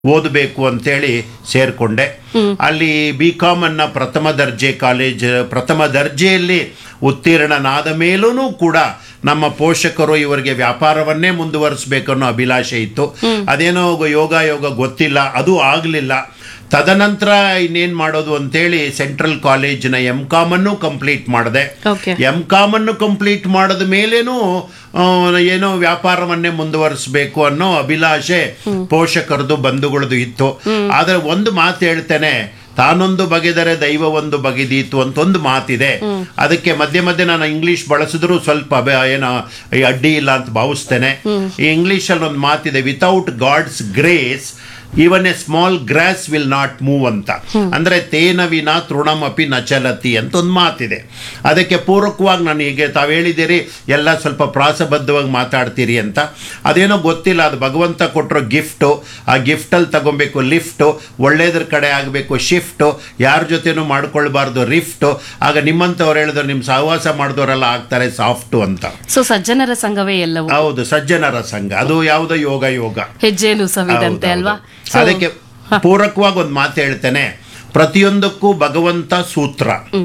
ಓದಬೇಕು ಅಂತೇಳಿ ಸೇರಿಕೊಂಡೆ ಅಲ್ಲಿ ಬಿ ಕಾಮ್ ಅನ್ನ ಪ್ರಥಮ ದರ್ಜೆ ಕಾಲೇಜ್ ಪ್ರಥಮ ದರ್ಜೆಯಲ್ಲಿ ಉತ್ತೀರ್ಣನಾದ ಮೇಲೂ ಕೂಡ ನಮ್ಮ ಪೋಷಕರು ಇವರಿಗೆ ವ್ಯಾಪಾರವನ್ನೇ ಮುಂದುವರಿಸಬೇಕನ್ನೋ ಅಭಿಲಾಷೆ ಇತ್ತು ಅದೇನೋ ಯೋಗ ಯೋಗ ಗೊತ್ತಿಲ್ಲ ಅದು ಆಗಲಿಲ್ಲ ತದನಂತರ ಇನ್ನೇನು ಮಾಡೋದು ಅಂತೇಳಿ ಸೆಂಟ್ರಲ್ ಕಾಲೇಜಿನ ಎಮ್ ಕಾಮನ್ನು ಕಂಪ್ಲೀಟ್ ಮಾಡಿದೆ ಓಕೆ ಎಂ ಕಾಮನ್ನು ಕಂಪ್ಲೀಟ್ ಮಾಡಿದ ಮೇಲೇನು ಆ, ಏನೋ ವ್ಯಾಪಾರವನ್ನೇ ಮುಂದುವರಿಸಬೇಕು ಅನ್ನೋ ಅಭಿಲಾಷೆ ಪೋಷಕರದು ಬಂಧುಗಳದು ಇತ್ತು ಆದರೆ ಒಂದು ಮಾತು ಹೇಳ್ತೇನೆ ತಾನೊಂದು ಬಗೆದರೆ ದೈವ ಒಂದು ಬಗೆದೀತು ಅಂತ ಒಂದು ಮಾತಿದೆ ಅದಕ್ಕೆ ಮಧ್ಯೆ ಮಧ್ಯೆ ನಾನು ಇಂಗ್ಲಿಷ್ ಬಳಸಿದ್ರು ಸ್ವಲ್ಪ ಅಬೆ- ಏನೋ ಈ ಅಡ್ಡಿ ಇಲ್ಲ ಅಂತ ಭಾವಿಸ್ತೇನೆ ಈ ಇಂಗ್ಲಿಷಲ್ಲಿ ಒಂದು ಮಾತಿದೆ without God's grace even a small grass will not move ಅಂತ ಅಂದ್ರೆ ತೇನ ವಿನ ತೃಣಮಪಿ ನಚಲತಿ ಅಂತ ಒಂದು ಮಾತಿದೆ ಅದಕ್ಕೆ ಪೂರಕವಾಗಿ ನಾನು ಹೀಗೆ ತಾವು ಹೇಳಿದ್ದೀರಿ ಎಲ್ಲ ಸ್ವಲ್ಪ ಪ್ರಾಸಬದ್ಧವಾಗಿ ಮಾತಾಡ್ತೀರಿ ಅಂತ ಅದೇನೋ ಗೊತ್ತಿಲ್ಲ ಅದು ಭಗವಂತ ಕೊಟ್ಟಿರೋ ಗಿಫ್ಟು ಆ ಗಿಫ್ಟಲ್ಲಿ ತಗೊಬೇಕು ಲಿಫ್ಟು ಒಳ್ಳೇದ್ರ ಕಡೆ ಆಗಬೇಕು ಶಿಫ್ಟು ಯಾರ ಜೊತೆನೂ ಮಾಡ್ಕೊಳ್ಬಾರ್ದು ರಿಫ್ಟು ಆಗ ನಿಮ್ಮಂಥವ್ರು ಹೇಳಿದ್ರು ನಿಮ್ಮ ಸಹವಾಸ ಮಾಡಿದವರೆಲ್ಲ ಆಗ್ತಾರೆ ಸಾಫ್ಟು ಅಂತ ಸೊ ಸಜ್ಜನರ ಸಂಘವೇ ಎಲ್ಲವೂ ಹೌದು ಸಜ್ಜನರ ಸಂಘ ಅದು ಯಾವುದೋ ಯೋಗ ಯೋಗ ಹೆಜ್ಜೆನು ಸವಿದಂತೆ ಹೌದು, ಅಲ್ವಾ ಹೌದು. So, ಅದಕ್ಕೆ ಪೂರಕವಾಗಿ ಒಂದು ಮಾತು ಹೇಳ್ತೇನೆ ಪ್ರತಿಯೊಂದಕ್ಕೂ ಭಗವಂತ ಸೂತ್ರ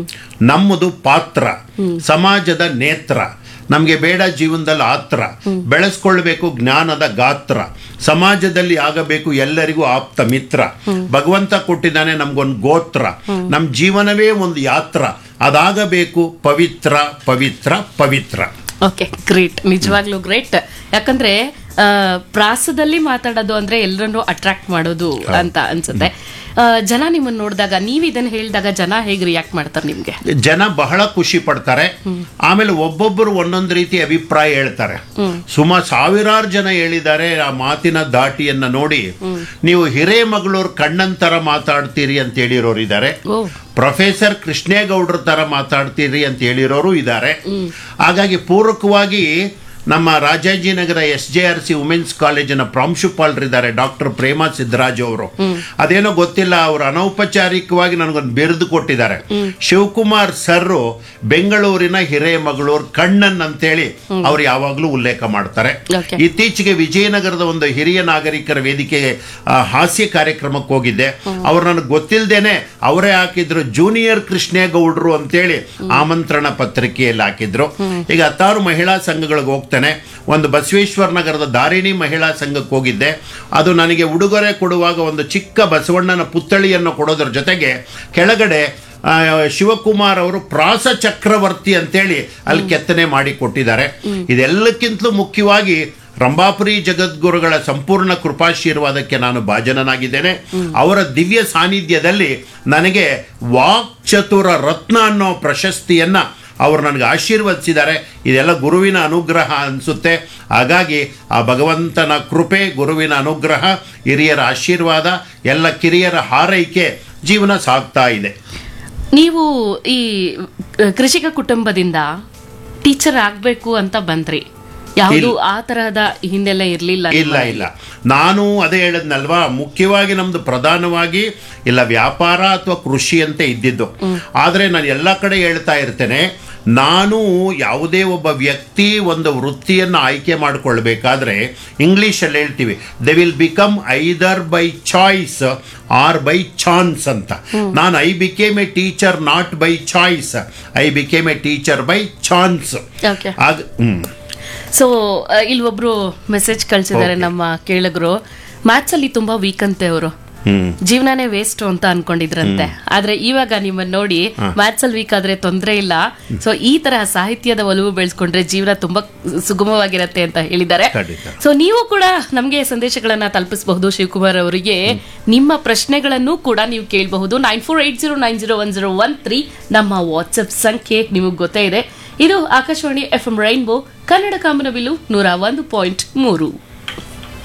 ನಮ್ಮದು ಪಾತ್ರ ಸಮಾಜದ ನೇತ್ರ ನಮಗೆ ಬೇಡ ಜೀವನದಲ್ಲಿ ಆತ್ರ ಬೆಳೆಸ್ಕೊಳ್ಬೇಕು ಜ್ಞಾನದ ಗಾತ್ರ ಸಮಾಜದಲ್ಲಿ ಆಗಬೇಕು ಎಲ್ಲರಿಗೂ ಆಪ್ತ ಮಿತ್ರ ಭಗವಂತ ಕೊಟ್ಟಿದ್ದಾನೆ ನಮ್ಗೊಂದು ಗೋತ್ರ ನಮ್ಮ ಜೀವನವೇ ಒಂದು ಯಾತ್ರ ಅದಾಗಬೇಕು ಪವಿತ್ರ ಪವಿತ್ರ ಪವಿತ್ರ ಓಕೆ ಗ್ರೇಟ್ ನಿಜವಾಗ್ಲೂ ಗ್ರೇಟ್ ಯಾಕಂದ್ರೆ ಆ, ಪ್ರಾಸದಲ್ಲಿ ಮಾತಾಡೋದು ಅಂದ್ರೆ ಎಲ್ಲರನ್ನು ಅಟ್ರಾಕ್ಟ್ ಮಾಡೋದು ಅಂತ ಅನ್ಸುತ್ತೆ ಆ, ಜನ ನಿಮ್ಮನ್ನ ನೋಡಿದಾಗ ನೀವ್ ಇದನ್ನ ಹೇಳಿದಾಗ ಜನ ಹೇಗೆ ರಿಯಾಕ್ಟ್ ಮಾಡ್ತಾರೆ ನಿಮ್ಗೆ ಜನ ಬಹಳ ಖುಷಿ ಪಡ್ತಾರೆ ಆಮೇಲೆ ಒಬ್ಬೊಬ್ಬರು ಒಂದೊಂದು ರೀತಿ ಅಭಿಪ್ರಾಯ ಹೇಳ್ತಾರೆ ಸುಮಾರು ಸಾವಿರಾರು ಜನ ಹೇಳಿದ್ದಾರೆ ಆ ಮಾತಿನ ದಾಟಿಯನ್ನ ನೋಡಿ ನೀವು ಹಿರೇಮಗಳೂರು ಕಣ್ಣಂತರ ಮಾತಾಡ್ತೀರಿ ಅಂತ ಹೇಳಿರೋರು ಇದ್ದಾರೆ ಓ ಪ್ರೊಫೆಸರ್ ಕೃಷ್ಣೇಗೌಡ್ರ ತರ ಮಾತಾಡ್ತೀರಿ ಅಂತ ಹೇಳಿರೋರು ಇದ್ದಾರೆ ಹಾಗಾಗಿ ಪೂರಕವಾಗಿ ನಮ್ಮ Rajajinagar S J R C women's ಕಾಲೇಜಿನ ಪ್ರಾಂಶುಪಾಲರಿದ್ದಾರೆ ಡಾಕ್ಟರ್ ಪ್ರೇಮಾ ಸಿದ್ದರಾಜ್ ಅವರು ಅದೇನೋ ಗೊತ್ತಿಲ್ಲ ಅವರು ಅನೌಪಚಾರಿಕವಾಗಿ ನನಗೊಂದು ಬಿರುದು ಕೊಟ್ಟಿದ್ದಾರೆ ಶಿವಕುಮಾರ್ ಸರ್ರು ಬೆಂಗಳೂರಿನ ಹಿರೇಮಗಳೂರು ಕಣ್ಣನ್ ಅಂತೇಳಿ ಅವ್ರು ಯಾವಾಗಲೂ ಉಲ್ಲೇಖ ಮಾಡ್ತಾರೆ Okay. ಇತ್ತೀಚೆಗೆ ವಿಜಯನಗರದ ಒಂದು ಹಿರಿಯ ನಾಗರಿಕರ ವೇದಿಕೆಗೆ ಆ, ಹಾಸ್ಯ ಕಾರ್ಯಕ್ರಮಕ್ಕೆ ಹೋಗಿದ್ದೆ ಅವ್ರು ನನಗೆ ಗೊತ್ತಿಲ್ಲದೇನೆ ಅವರೇ ಹಾಕಿದ್ರು ಜೂನಿಯರ್ ಕೃಷ್ಣೇಗೌಡರು ಅಂತೇಳಿ ಆಮಂತ್ರಣ ಪತ್ರಿಕೆಯಲ್ಲಿ ಹಾಕಿದ್ರು ಈಗ ಹತ್ತಾರು ಮಹಿಳಾ ಸಂಘಗಳಿಗೆ ಹೋಗ್ತೇನೆ ಒಂದು ಬಸವೇಶ್ವರ ನಗರದ ದಾರಿಣಿ ಮಹಿಳಾ ಸಂಘಕ್ಕೆ ಹೋಗಿದ್ದೆ ಅದು ನನಗೆ ಉಡುಗೊರೆ ಕೊಡುವಾಗ ಒಂದು ಚಿಕ್ಕ ಬಸವಣ್ಣನ ಪುತ್ಥಳಿಯನ್ನು ಕೊಡೋದ್ರ ಜೊತೆಗೆ ಕೆಳಗಡೆ ಆ, ಶಿವಕುಮಾರ್ ಅವರು ಪ್ರಾಸ ಚಕ್ರವರ್ತಿ ಅಂತೇಳಿ ಅಲ್ಲಿ ಕೆತ್ತನೆ ಮಾಡಿ ಕೊಟ್ಟಿದ್ದಾರೆ ಇದೆಲ್ಲಕ್ಕಿಂತಲೂ ಮುಖ್ಯವಾಗಿ ರಂಭಾಪುರಿ ಜಗದ್ಗುರುಗಳ ಸಂಪೂರ್ಣ ಕೃಪಾಶೀರ್ವಾದಕ್ಕೆ ನಾನು ಭಾಜನನಾಗಿದ್ದೇನೆ ಅವರ ದಿವ್ಯ ಸಾನ್ನಿಧ್ಯದಲ್ಲಿ ನನಗೆ ವಾಕ್ ಚತುರ ರತ್ನ ಅನ್ನೋ ಪ್ರಶಸ್ತಿಯನ್ನ ಅವರು ನನಗೆ ಆಶೀರ್ವದಿಸಿದ್ದಾರೆ ಇದೆಲ್ಲ ಗುರುವಿನ ಅನುಗ್ರಹ ಅನಿಸುತ್ತೆ ಹಾಗಾಗಿ ಆ ಭಗವಂತನ ಕೃಪೆ ಗುರುವಿನ ಅನುಗ್ರಹ ಹಿರಿಯರ ಆಶೀರ್ವಾದ ಎಲ್ಲ ಕಿರಿಯರ ಹಾರೈಕೆ ಜೀವನ ಸಾಗ್ತಾ ಇದೆ ನೀವು ಈ ಅಹ್, ಕೃಷಿಕ ಕುಟುಂಬದಿಂದ ಟೀಚರ್ ಆಗ್ಬೇಕು ಅಂತ ಬಂದ್ರಿ ಯಾವುದು ಆ ತರಹದ ಹಿಂದೆಲ್ಲ ಇರ್ಲಿಲ್ಲ ನಿಮ್ಮ ಇಲ್ಲ ಇಲ್ಲ ನಾನು ಅದೇ ಹೇಳದ್ನಲ್ವಾ ಮುಖ್ಯವಾಗಿ ನಮ್ದು ಪ್ರಧಾನವಾಗಿ ಇಲ್ಲ ವ್ಯಾಪಾರ ಅಥವಾ ಕೃಷಿ ಅಂತ ಇದ್ದಿದ್ದು ಆದರೆ ನಾನು ಎಲ್ಲ ಕಡೆ ಹೇಳ್ತಾ ಇರ್ತೇನೆ ನಾನು ಯಾವುದೇ ಒಬ್ಬ ವ್ಯಕ್ತಿ ಒಂದು ವೃತ್ತಿಯನ್ನು ಆಯ್ಕೆ ಮಾಡಿಕೊಳ್ಬೇಕಾದ್ರೆ ಇಂಗ್ಲೀಷಲ್ಲಿ ಹೇಳ್ತೀವಿ they will become either by choice or by chance ಅಂತ ನಾನು I became a teacher not by choice I became a teacher by chance okay ಆಗ ಹ್ಮ್ ಸೊ ಇಲ್ಲಿ ಒಬ್ರು ಮೆಸೇಜ್ ಕಳ್ಸಿದ್ದಾರೆ ನಮ್ಮ ಕೇಳಿದ್ರು ಮ್ಯಾಥ್ಸ್ ಅಲ್ಲಿ ತುಂಬಾ ವೀಕ್ ಅಂತೆ ಅವರು ಹ್ಮ್ ಜೀವನನೇ ವೇಸ್ಟ್ ಅಂತ ಅನ್ಕೊಂಡಿದ್ರಂತೆ ಆದ್ರೆ ಇವಾಗ ನಿಮ್ಮನ್ನ ನೋಡಿ ಮ್ಯಾಥ್ಸ್ ಅಲ್ಲಿ ವೀಕ್ ಆದ್ರೆ ತೊಂದ್ರೆ ಇಲ್ಲ ಸೊ ಈ ತರಹ ಸಾಹಿತ್ಯದ ಒಲವು ಬೆಳೆಸ್ಕೊಂಡ್ರೆ ಜೀವನ ತುಂಬಾ ಸುಗಮವಾಗಿರತ್ತೆ ಅಂತ ಹೇಳಿದ್ದಾರೆ ಖಂಡಿತ. ಸೊ ನೀವು ಕೂಡ ನಮಗೆ ಸಂದೇಶಗಳನ್ನ ತಲುಪಿಸಬಹುದು ಶಿವಕುಮಾರ್ ಅವರಿಗೆ ನಿಮ್ಮ ಪ್ರಶ್ನೆಗಳನ್ನು ಕೂಡ ನೀವು ಕೇಳಬಹುದು nine four eight zero nine zero one zero one three ನಮ್ಮ ವಾಟ್ಸ್ಆಪ್ ಸಂಖ್ಯೆ ನಿಮಗೆ ಗೊತ್ತೇ ಇದೆ ಇದು Akashvani F M rainbow Kannada ಕಾಮನಬಿಲ್ಲು ನೂರ ಒಂದು ಪಾಯಿಂಟ್ ಮೂರು